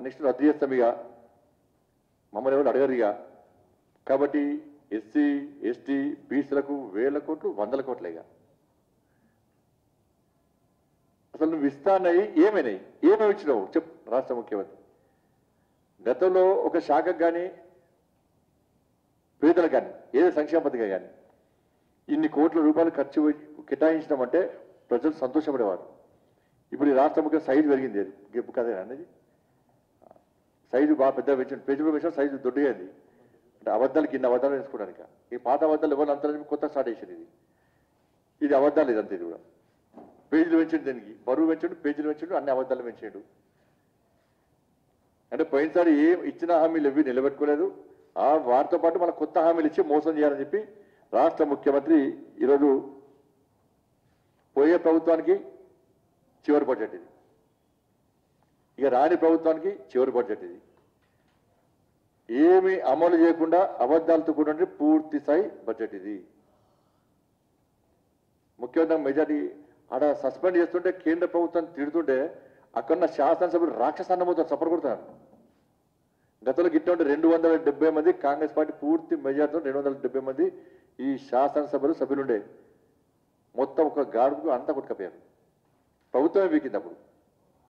next రద్దు చేస్తాం ఇక మమ్మల్ని ఎవరు అడగరు ఇక కాబట్టి ఎస్సీ ఎస్టీ బీసీలకు వేల కోట్లు వందల కోట్లే ఇక అసలు నువ్వు ఇస్తానయి ఏమైనాయి ఏమేమి ఇచ్చినావు చెప్పు రాష్ట్ర ముఖ్యమంత్రి గతంలో ఒక శాఖకు కానీ పేదలకు కానీ ఏదో సంక్షేమ పథకం కానీ ఇన్ని కోట్ల రూపాయలు ఖర్చు కేటాయించడం ప్రజలు సంతోషపడేవారు ఇప్పుడు ఈ రాష్ట్ర ముఖ్య సైజు పెరిగింది గెప్పు కదే అనేది సైజు బాగా పెద్ద పెంచండి పెంచుడు పెంచడం సైజు దొడ్డుగా అయింది అంటే అబద్ధాలు కింద అబద్ధాలు వేసుకోవడానికి ఈ పాత అబద్ధాలు ఎవరు అంతా కొత్త స్టార్ట్ చేసింది ఇది ఇది అబద్ధాలు ఇదంతా ఇది కూడా పేజీలు పెంచండి దానికి బరువు పెంచండు పేజీలు పెంచండు అన్ని అబద్ధాలు పెంచాడు అంటే పోయినసారి ఏం ఇచ్చిన హామీలు ఎవి నిలబెట్టుకోలేదు ఆ వాటితో పాటు మన కొత్త హామీలు ఇచ్చి మోసం చేయాలని చెప్పి రాష్ట్ర ముఖ్యమంత్రి ఈరోజు పోయే ప్రభుత్వానికి చివరి బడ్జెట్ ఇది ఇక రాని ప్రభుత్వానికి చివరి బడ్జెట్ ఇది ఏమి అమలు చేయకుండా అబద్ధాలతో కూడిన పూర్తి స్థాయి బడ్జెట్ ఇది ముఖ్యమంత్రి మెజార్టీ ఆడ సస్పెండ్ చేస్తుంటే కేంద్ర ప్రభుత్వం తిడుతుంటే అక్కడున్న శాసనసభ్యులు రాక్షసాన్నమవుతో సపోర్ట్ కొడుతున్నారు గతంలో గిట్ట ఉంటే రెండు వందల డెబ్బై మంది కాంగ్రెస్ పార్టీ పూర్తి మెజార్టీతో రెండు వందల డెబ్బై మంది ఈ శాసనసభలు సభ్యులుండే మొత్తం ఒక గాడుకు అంతా కొట్టుకపోయారు ప్రభుత్వమే వీకింది అప్పుడు